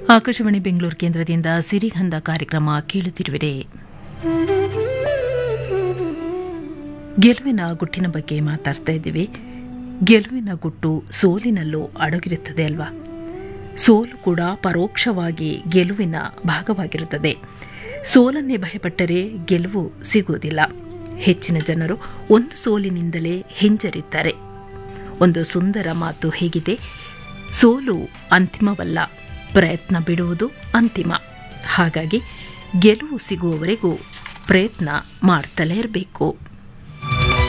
ಆಕಾಶವಾಣಿ ಬೆಂಗಳೂರು ಕೇಂದ್ರದಿಂದ ಸಿರಿಗಂಧ ಕಾರ್ಯಕ್ರಮ ಕೇಳುತ್ತಿರುವಿರಿ ಗೆಲುವಿನ ಗುಟ್ಟಿನ ಬಗ್ಗೆ ಮಾತಾಡ್ತಾ ಇದ್ದೀವಿ ಗೆಲುವಿನ ಗುಟ್ಟು ಸೋಲಿನಲ್ಲೂ ಅಡಗಿರುತ್ತದೆ ಅಲ್ವಾ ಸೋಲು ಕೂಡ ಪರೋಕ್ಷವಾಗಿ ಗೆಲುವಿನ ಭಾಗವಾಗಿರುತ್ತದೆ ಸೋಲನ್ನೇ ಭಯಪಟ್ಟರೆ ಗೆಲುವು ಸಿಗುವುದಿಲ್ಲ ಹೆಚ್ಚಿನ ಜನರು ಒಂದು ಸೋಲಿನಿಂದಲೇ ಹಿಂಜರಿದ್ದಾರೆ ಒಂದು ಸುಂದರ ಮಾತು ಹೇಗಿದೆ ಸೋಲು ಅಂತಿಮವಲ್ಲ ಪ್ರಯತ್ನ ಬಿಡುವುದು ಅಂತಿಮ ಹಾಗಾಗಿ ಗೆಲುವು ಸಿಗುವವರೆಗೂ ಪ್ರಯತ್ನ ಮಾಡ್ತಲೇ ಇರಬೇಕು